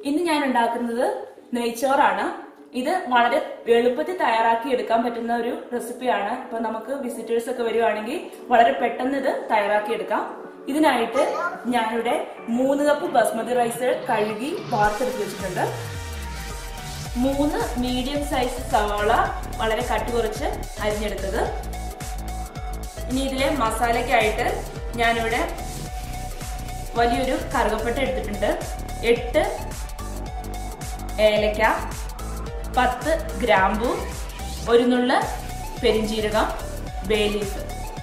ഇന്ന് ഞാൻ ഉണ്ടാക്കുന്നത് നെയ്ച്ചോറാണ് ഇത് വളരെ എളുപ്പത്തിൽ തയ്യാറാക്കി എടുക്കാൻ പറ്റുന്ന ഒരു റെസിപ്പിയാണ് ഇപ്പൊ നമുക്ക് വിസിറ്റേഴ്സ് ഒക്കെ വരുവാണെങ്കിൽ വളരെ പെട്ടെന്ന് ഇത് തയ്യാറാക്കി എടുക്കാം ഇതിനായിട്ട് ഞാനിവിടെ മൂന്ന് കപ്പ് ബസ്മതി റൈസ് കഴുകി വാർത്തെടുത്ത് വെച്ചിട്ടുണ്ട് മൂന്ന് മീഡിയം സൈസ് സവാള വളരെ കട്ടി കുറച്ച് അരിഞ്ഞെടുത്തത് ഇനി ഇതിലെ മസാലയ്ക്കായിട്ട് ഞാനിവിടെ വലിയൊരു കറുകപ്പട്ട എടുത്തിട്ടുണ്ട് എട്ട് ഏലക്ക പത്ത് ഗ്രാമ്പു ഒരു നുള്ള് പെരിഞ്ചീരകം ബേ ലീഫ്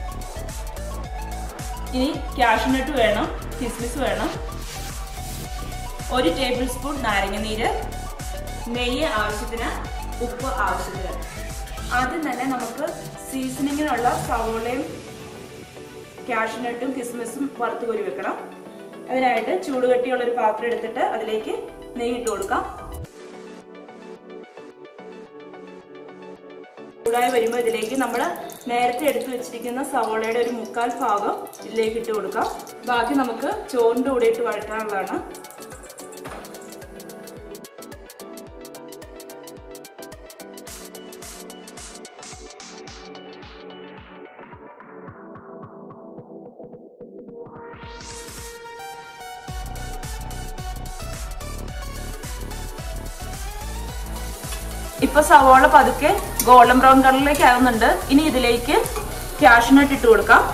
ഇനി കാഷ്നട്ട് വേണം കിസ്മിസ് വേണം ഒരു ടേബിൾ സ്പൂൺ നാരങ്ങനീര് നെയ്യ് ആവശ്യത്തിന് ഉപ്പ് ആവശ്യത്തിന് ആദ്യം തന്നെ നമുക്ക് സീസണിങ്ങിനുള്ള സവോളയും കാഷ്നട്ടും കിസ്മിസും വറുത്ത് കോരി വെക്കണം അതിനായിട്ട് ചൂടുകട്ടിയുള്ള ഒരു പാത്രം എടുത്തിട്ട് അതിലേക്ക് നെയ്യ് ഇട്ട് കൊടുക്കാം ചൂടായി വരുമ്പോൾ ഇതിലേക്ക് നമ്മൾ നേരത്തെ എടുത്തു വെച്ചിരിക്കുന്ന സവോളയുടെ ഒരു മുക്കാൽ ഭാഗം ഇതിലേക്ക് ഇട്ട് കൊടുക്കാം ബാക്കി നമുക്ക് ചോറിൻ്റെ കൂടെ ഇട്ട് വഴറ്റാനുള്ളതാണ് ഇപ്പൊ സവോള പതുക്കെ ഗോൾഡൻ ബ്രൗൺ കളറിലേക്ക് ആകുന്നുണ്ട് ഇനി ഇതിലേക്ക് കാഷ്നട്ട് ഇട്ട് കൊടുക്കാം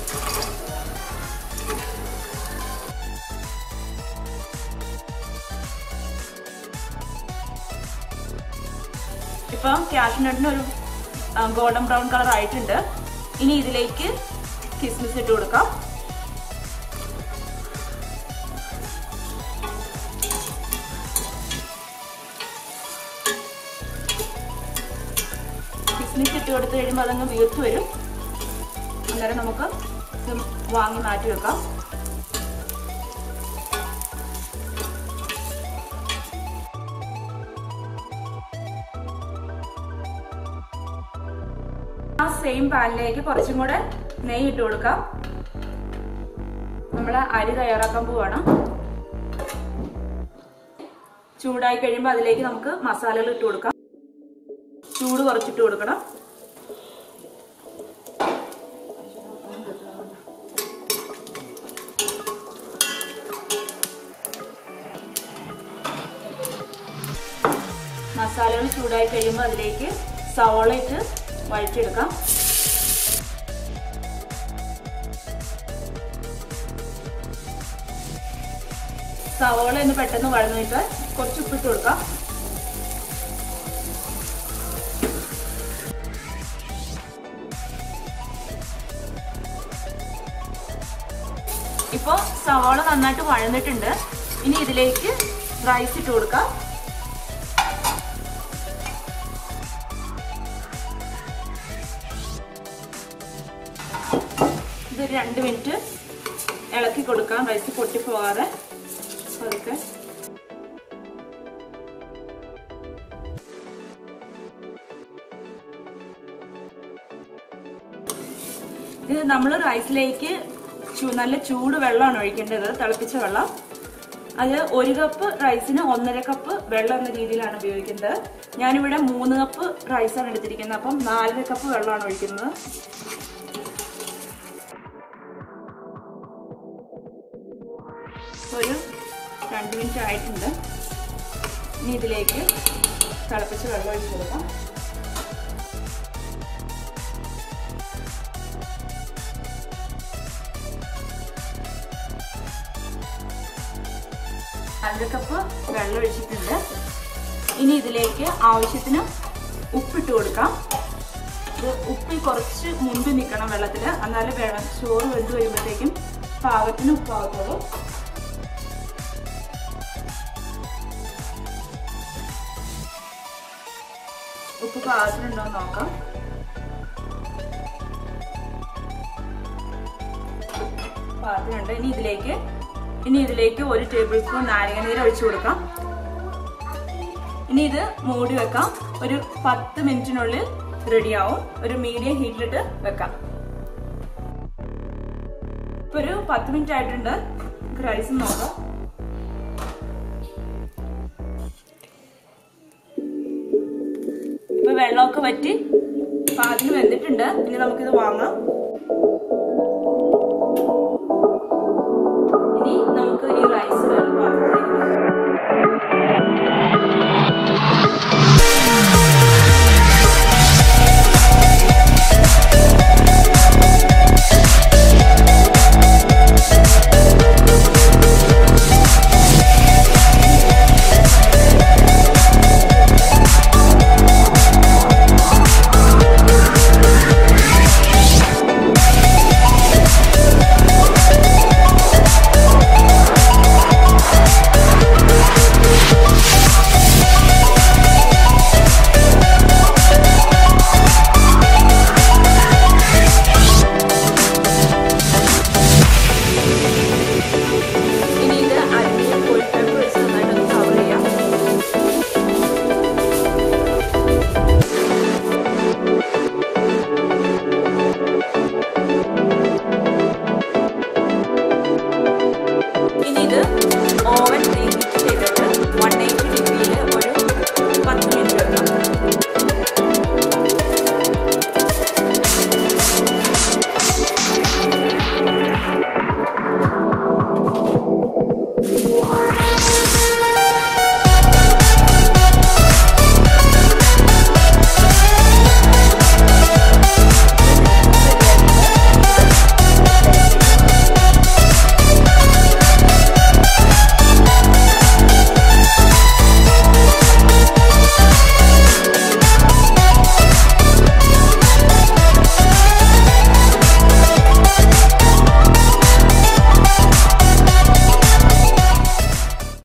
ഇപ്പൊ കാഷ്നട്ടിന് ഒരു ഗോൾഡൻ ബ്രൗൺ കളർ ആയിട്ടുണ്ട് ഇനി ഇതിലേക്ക് കിസ്മിസ് ഇട്ട് കൊടുക്കാം കിസ്മിസ് ഇട്ട് കൊടുത്തു കഴിയുമ്പോൾ അതങ്ങ് വീർത്ത് വരും അന്നേരം നമുക്ക് ഇത് വാങ്ങി മാറ്റി വെക്കാം ആ സെയിം പാനിലേക്ക് കുറച്ചും കൂടെ നെയ്യ് ഇട്ട് കൊടുക്കാം നമ്മൾ അരി തയ്യാറാക്കാൻ പോവാണ് ചൂടായി കഴിയുമ്പോൾ അതിലേക്ക് നമുക്ക് മസാലകൾ ഇട്ട് കൊടുക്കാം ചൂട് കുറച്ചിട്ട് കൊടുക്കണം മസാലകൾ ചൂടായി കഴിയുമ്പോൾ അതിലേക്ക് സവോള ഇട്ട് വഴറ്റിയെടുക്കാം സവോള ഒന്ന് പെട്ടെന്ന് വഴന്നിട്ട് കുറച്ച് ഉപ്പിട്ട് കൊടുക്കാം ഇപ്പോൾ സവാള നന്നായിട്ട് വഴന്നിട്ടുണ്ട് ഇനി ഇതിലേക്ക് റൈസ് ഇട്ട് കൊടുക്കാം ഇത് രണ്ട് മിനിറ്റ് ഇളക്കി കൊടുക്കാം റൈസ് പൊട്ടിപ്പോകാതെ അതൊക്കെ ഇത് നമ്മൾ റൈസിലേക്ക് നല്ല ചൂട് വെള്ളമാണ് ഒഴിക്കേണ്ടത് തിളപ്പിച്ച വെള്ളം അത് ഒരു കപ്പ് റൈസിന് ഒന്നര കപ്പ് വെള്ളം എന്ന രീതിയിലാണ് ഉപയോഗിക്കുന്നത് ഞാനിവിടെ മൂന്ന് കപ്പ് റൈസാണ് എടുത്തിരിക്കുന്നത് അപ്പം നാലര കപ്പ് വെള്ളമാണ് ഒഴിക്കുന്നത് ഒരു രണ്ട് മിനിറ്റ് ആയിട്ടുണ്ട് ഇനി ഇതിലേക്ക് തിളപ്പിച്ച് വെള്ളം ഒഴിച്ചു കൊടുക്കാം അര കപ്പ് വെള്ളം ഒഴിച്ചിട്ടുണ്ട് ഇനി ഇതിലേക്ക് ആവശ്യത്തിന് ഉപ്പിട്ട് കൊടുക്കാം ഇത് ഉപ്പ് കുറച്ച് മുൻപ് നിൽക്കണം വെള്ളത്തിൽ എന്നാലും വെള്ളം ചോറ് വെന്ത് വരുമ്പോഴത്തേക്കും പാകത്തിന് ഉപ്പാകത്തുള്ളൂ ഉപ്പ് പാകത്തിനുണ്ടോ എന്ന് നോക്കാം പാകത്തിനുണ്ട് ഇനി ഇതിലേക്ക് ഇനി ഇതിലേക്ക് ഒരു ടേബിൾ സ്പൂൺ നാരങ്ങനീര് ഒഴിച്ചു കൊടുക്കാം ഇനി ഇത് മൂടി വെക്കാം ഒരു പത്ത് മിനിറ്റിനുള്ളിൽ റെഡിയാവും ഒരു മീഡിയം ഹീറ്റിലിട്ട് വെക്കാം ഇപ്പൊ ഒരു പത്ത് മിനിറ്റ് ആയിട്ടുണ്ട് റൈസ് നോക്കാം ഇപ്പൊ വെള്ളമൊക്കെ വറ്റി പാചകം വെന്തിട്ടുണ്ട് ഇനി നമുക്കിത് വാങ്ങാം